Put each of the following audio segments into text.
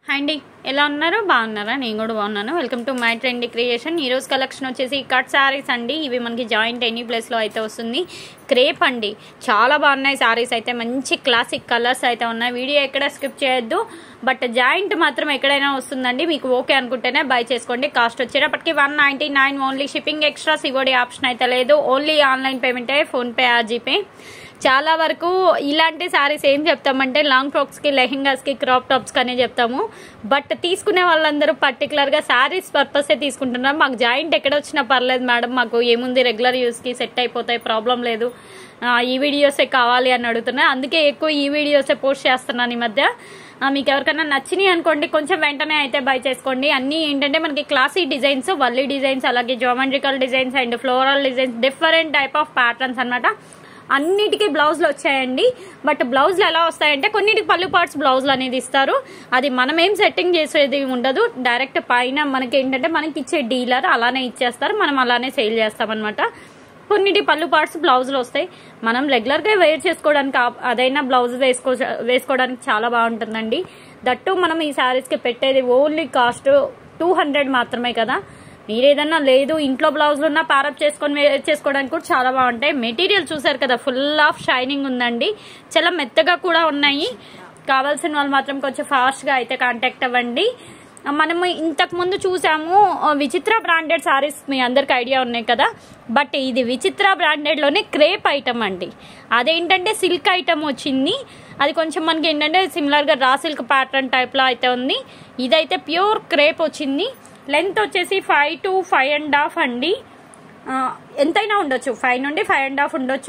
hi అండి ఎలా ఉన్నారు బాగున్నారా నేను కూడా బాగున్నాను welcome to my trend creation ఈ రోజు కలెక్షన్ వచ్చేసి కట్ శారీస్ అండి ఇవి మనకి జాయింట్ ఎనీ ప్లేస్లో అయితే వస్తుంది క్రేప్ అండి చాలా బాగున్నాయి శారీస్ అయితే మంచి క్లాసిక్ కలర్స్ అయితే ఉన్నాయి వీడియో ఎక్కడ స్కిప్ చేయొద్దు బట్ జాయింట్ మాత్రం ఎక్కడైనా వస్తుందండి మీకు ఓకే అనుకుంటేనే బై చేసుకోండి కాస్ట్ వచ్చేటప్పటికి one ninety nine only shipping extra COD option అయితే లేదు ఓన్లీ ఆన్లైన్ పేమెంటే ఫోన్పే ఆర్ జీపే చాలా వరకు ఇలాంటి శారీస్ ఏం చెప్తామంటే లాంగ్ ఫ్రాక్స్కి లెహెంగాస్కి క్రాప్ టాప్స్కి అనే చెప్తాము బట్ తీసుకునే వాళ్ళందరూ పర్టికులర్గా శారీస్ పర్పసే తీసుకుంటున్నారు మాకు జాయింట్ ఎక్కడ వచ్చినా పర్లేదు మేడం మాకు ఏముంది రెగ్యులర్ యూస్కి సెట్ అయిపోతాయి ప్రాబ్లం లేదు ఆ, ఈ వీడియోసే కావాలి అని అడుగుతున్నా అందుకే ఎక్కువ ఈ వీడియోసే పోస్ట్ చేస్తున్నాను ఈ మధ్య ఆ, మీకు ఎవరికైనా నచ్చినాయి అనుకోండి కొంచెం వెంటనే అయితే బై చేసుకోండి అన్నీ ఏంటంటే మనకి క్లాసీ డిజైన్స్ వల్లీ డిజైన్స్ అలాగే geometrical designs and floral designs different type of patterns అన్నమాట అన్నిటికీ బ్లౌజ్లు వచ్చాయండి బట్ బ్లౌజ్లు ఎలా వస్తాయంటే కొన్నిటికి పళ్ళు పార్ట్స్ బ్లౌజ్లు అనేది ఇస్తారు అది మనం ఏం సెట్టింగ్ చేసేది ఉండదు డైరెక్ట్ పైన మనకి ఏంటంటే మనకి ఇచ్చే డీలర్ అలానే ఇచ్చేస్తారు మనం అలానే సేల్ చేస్తామన్నమాట కొన్నిటి పళ్ళు పార్ట్స్ బ్లౌజులు వస్తాయి మనం రెగ్యులర్గా వేర్ చేసుకోవడానికి ఆ- అదైనా బ్లౌజ్ వేసుకో వేసుకోవడానికి చాలా బాగుంటుందండి దట్టు మనం ఈ శారీస్కి పెట్టేది ఓన్లీ కాస్ట్ టూ హండ్రెడ్ మాత్రమే కదా మీరు ఏదన్నా లేదు ఇంట్లో బ్లౌజులు ఉన్నా ప్యారప్ చేసుకొని వేర్ చేసుకోవడానికి కూడా చాలా బాగుంటాయి మెటీరియల్ చూసారు కదా ఫుల్ ఆఫ్ షైనింగ్ ఉందండి చాలా మెత్తగా కూడా ఉన్నాయి కావాల్సిన వాళ్ళు మాత్రం కొంచెం ఫాస్ట్గా అయితే కాంటాక్ట్ అవ్వండి మనము ఇంతకు ముందు చూసాము ఆ, విచిత్ర బ్రాండెడ్ సారీస్ మీ అందరికి ఐడియా ఉన్నాయి కదా బట్ ఇది విచిత్ర బ్రాండెడ్లోనే క్రేప్ ఐటమ్ అండి అదేంటంటే సిల్క్ ఐటమ్ వచ్చింది అది కొంచెం మనకి ఏంటంటే సిమిలర్గా రా సిల్క్ ప్యాటర్న్ టైప్లో అయితే ఉంది ఇదైతే ప్యూర్ క్రేప్ వచ్చింది లెంత్ వచ్చేసి five to five and half అండి ఆ, ఎంతైనా ఉండొచ్చు ఫైవ్ నుండి ఫైవ్ అండ్ హాఫ్ ఉండొచ్చు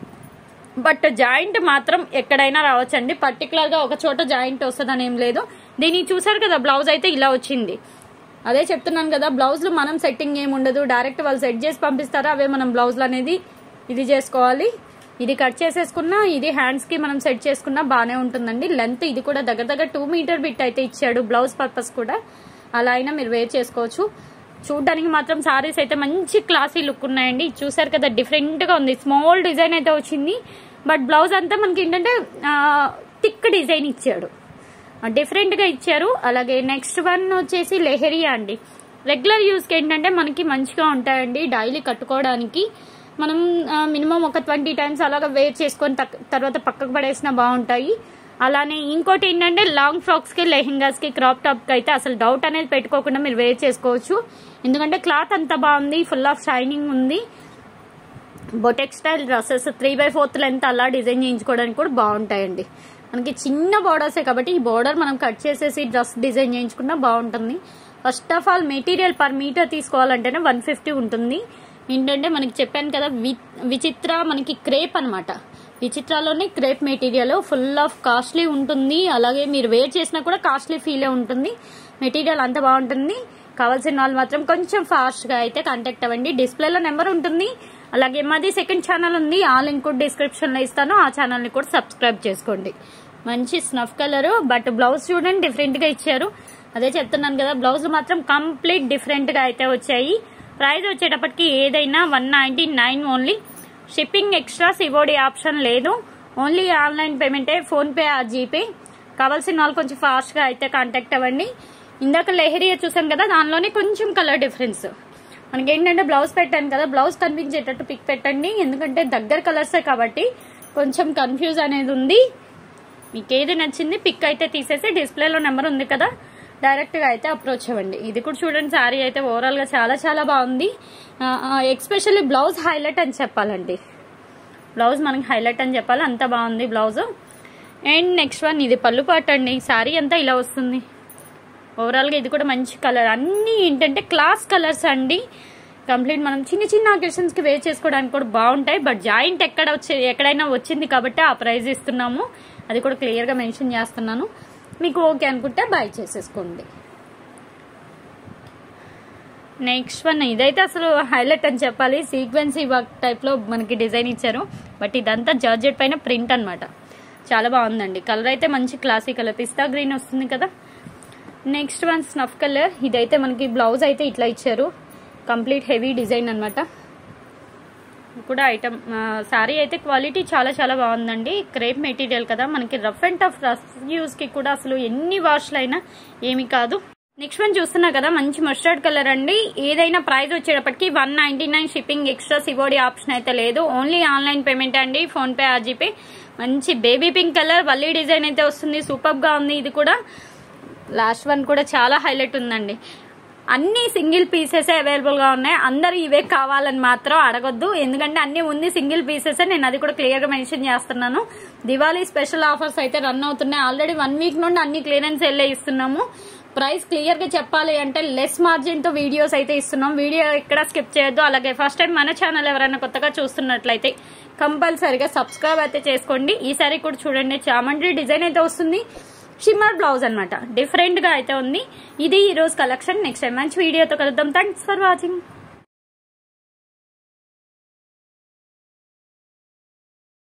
బట్ జాయింట్ మాత్రం ఎక్కడైనా రావచ్చండి పర్టికులర్గా ఒక చోట జాయింట్ వస్తుందని ఏం లేదు దీన్ని చూసారు కదా బ్లౌజ్ అయితే ఇలా వచ్చింది అదే చెప్తున్నాను కదా బ్లౌజ్లు మనం సెట్టింగ్ ఏమి ఉండదు డైరెక్ట్ వాళ్ళు సెట్ చేసి పంపిస్తారు అవే మనం బ్లౌజ్లు అనేది ఇది చేసుకోవాలి ఇది కట్ చేసేసుకున్నా ఇది హ్యాండ్స్కి మనం సెట్ చేసుకున్నా బాగానే ఉంటుందండి లెంత్ ఇది కూడా దగ్గర దగ్గర టూ మీటర్ బిట్ అయితే ఇచ్చాడు బ్లౌజ్ పర్పస్ కూడా అలా అయినా మీరు వేర్ చేసుకోవచ్చు చూడడానికి మాత్రం సారీస్ అయితే మంచి క్లాసీ లుక్ ఉన్నాయండి ఇది చూసారు కదా డిఫరెంట్ గా ఉంది స్మాల్ డిజైన్ అయితే వచ్చింది బట్ బ్లౌజ్ అంతా మనకి ఏంటంటే థిక్ డిజైన్ ఇచ్చాడు డిఫరెంట్ గా ఇచ్చారు అలాగే నెక్స్ట్ వన్ వచ్చేసి లెహరియా అండి రెగ్యులర్ యూస్ కి ఏంటంటే మనకి మంచిగా ఉంటాయండి డైలీ కట్టుకోవడానికి మనం మినిమం ఒక ట్వంటీ టైమ్స్ అలాగా వేర్ చేసుకొని తక్- తర్వాత పక్కకు పడేసినా బాగుంటాయి అలానే ఇంకోటి ఏంటంటే లాంగ్ ఫ్రాక్స్ కి లెహెంగాస్ కి క్రాప్ టాప్ కి అయితే అసలు డౌట్ అనేది పెట్టుకోకుండా మీరు వేర్ చేసుకోవచ్చు ఎందుకంటే క్లాత్ అంతా బాగుంది ఫుల్ ఆఫ్ షైనింగ్ ఉంది boutique style dresses three by fourth length అలా డిజైన్ చేయించుకోవడానికి కూడా బాగుంటాయండి మనకి చిన్న బోర్డర్సే కాబట్టి ఈ బోర్డర్ మనం కట్ చేసేసి డ్రెస్ డిజైన్ చేయించుకున్నా బాగుంటుంది first of all material per meter తీసుకోవాలంటేనే వన్ ఫిఫ్టీ ఉంటుంది ఏంటంటే మనకి చెప్పాను కదా వి- విచిత్ర మనకి క్రేప్ అన్నమాట విచిత్రాలోనే crepe material full of costly ఉంటుంది అలాగే మీరు వేర్ చేసినా కూడా కాస్ట్లీ ఫీలే ఉంటుంది మెటీరియల్ అంత బాగుంటుంది కావాల్సిన వాళ్ళు మాత్రం కొంచెం ఫాస్ట్ గా అయితే కాంటాక్ట్ అవ్వండి డిస్ప్లేలో నెంబర్ ఉంటుంది అలాగే మాది సెకండ్ ఛానల్ ఉంది ఆ లింక్ కూడా డిస్క్రిప్షన్ లో ఇస్తాను ఆ ఛానల్ ని కూడా సబ్స్క్రైబ్ చేసుకోండి మంచి స్నఫ్ కలర్ బట్ బ్లౌజ్ చూడండి డిఫరెంట్ గా ఇచ్చారు అదే చెప్తున్నాను కదా బ్లౌజ్ మాత్రం కంప్లీట్ డిఫరెంట్ గా అయితే వచ్చాయి ప్రైస్ వచ్చేటప్పటికి ఏదైనా one ninety nine only shipping extra COD option లేదు ఓన్లీ ఆన్లైన్ పేమెంటే ఫోన్పే ఆ జీపే కావాల్సిన వాళ్ళు కొంచెం ఫాస్ట్గా అయితే కాంటాక్ట్ అవ్వండి ఇందాక లెహరియా చూసాం కదా దానిలోనే కొంచెం కలర్ డిఫరెన్స్ మనకి ఏంటంటే బ్లౌజ్ పెట్టాను కదా బ్లౌజ్ కనిపించేటట్టు పిక్ పెట్టండి ఎందుకంటే దగ్గర కలర్సే కాబట్టి కొంచెం కన్ఫ్యూజ్ అనేది ఉంది మీకు ఏది నచ్చింది పిక్ అయితే తీసేసి డిస్ప్లేలో నెంబర్ ఉంది కదా డైరెక్ట్గా అయితే అప్రోచ్ అవ్వండి ఇది కూడా చూడండి శారీ అయితే ఓవరాల్గా చాలా చాలా బాగుంది ఎక్స్పెషల్లీ బ్లౌజ్ హైలైట్ అని చెప్పాలండి బ్లౌజ్ మనకి హైలైట్ అని చెప్పాలి అంత బాగుంది బ్లౌజ్ అండ్ నెక్స్ట్ వన్ ఇది పళ్ళు పాట అండి శారీ అంతా ఇలా వస్తుంది ఓవరాల్గా ఇది కూడా మంచి కలర్ అన్నీ ఏంటంటే క్లాస్ కలర్స్ అండి కంప్లీట్ మనం చిన్న చిన్న అకేషన్స్కి వేర్ చేసుకోవడానికి కూడా బాగుంటాయి బట్ జాయింట్ ఎక్కడ వచ్చి ఎక్కడైనా వచ్చింది కాబట్టి ఆ ప్రైస్ ఇస్తున్నాము అది కూడా క్లియర్గా మెన్షన్ చేస్తున్నాను మీకు ఓకే అనుకుంటే బై చేసేసుకోండి నెక్స్ట్ వన్ ఇదైతే అసలు హైలైట్ అని చెప్పాలి సీక్వెన్సీ వర్క్ టైప్లో మనకి డిజైన్ ఇచ్చారు బట్ ఇదంతా జార్జెట్ పైన ప్రింట్ అన్నమాట చాలా బాగుందండి కలర్ అయితే మంచి క్లాసిక్ కలర్ పిస్తా గ్రీన్ వస్తుంది కదా నెక్స్ట్ వన్ స్నఫ్ కలర్ ఇదైతే మనకి బ్లౌజ్ అయితే ఇట్లా ఇచ్చారు కంప్లీట్ హెవీ డిజైన్ అన్నమాట కూడా ఐటమ్ శారీ అయితే క్వాలిటీ చాలా చాలా బాగుందండి క్రేప్ మెటీరియల్ కదా మనకి రఫ్ అండ్ టఫ్ రఫ్ యూస్కి కూడా అసలు ఎన్ని వాష్లు అయినా ఏమి కాదు నెక్స్ట్ వన్ చూస్తున్నా కదా మంచి మస్టర్డ్ కలర్ అండి ఏదైనా ప్రైస్ వచ్చేటప్పటికి one ninety nine shipping extra COD option అయితే లేదు ఓన్లీ ఆన్లైన్ పేమెంట్ అండి ఫోన్ పే ఆర్జీపే మంచి బేబీ పింక్ కలర్ వల్లీ డిజైన్ అయితే వస్తుంది సూపర్ గా ఉంది ఇది కూడా లాస్ట్ వన్ కూడా చాలా హైలైట్ ఉందండి అన్ని సింగిల్ పీసెస్ అవైలబుల్ గా ఉన్నాయి అందరు ఇవే కావాలని మాత్రం అడగొద్దు ఎందుకంటే అన్ని ఉంది సింగిల్ పీసెస్ నేను అది కూడా క్లియర్ గా మెన్షన్ చేస్తున్నాను దివాళీ స్పెషల్ ఆఫర్స్ అయితే రన్ అవుతున్నాయి ఆల్రెడీ వన్ వీక్ నుండి అన్ని క్లియరెన్స్ వెళ్ళే ఇస్తున్నాము ప్రైస్ క్లియర్ గా చెప్పాలి అంటే లెస్ మార్జిన్ తో వీడియోస్ అయితే ఇస్తున్నాం వీడియో ఎక్కడ స్కిప్ చేయొద్దు అలాగే ఫస్ట్ టైం మన ఛానల్ ఎవరైనా కొత్తగా చూస్తున్నట్లయితే కంపల్సరిగా సబ్స్క్రైబ్ అయితే చేసుకోండి ఈ సారీ కూడా చూడండి చామండ్రి డిజైన్ అయితే వస్తుంది షిమ్మర్ బ్లౌజ్ అనమాట డిఫరెంట్ గా అయితే ఉంది ఇది ఈ రోజు కలెక్షన్ నెక్స్ట్ టైం మంచి వీడియోతో కలుద్దాం థ్యాంక్స్ ఫర్ వాచింగ్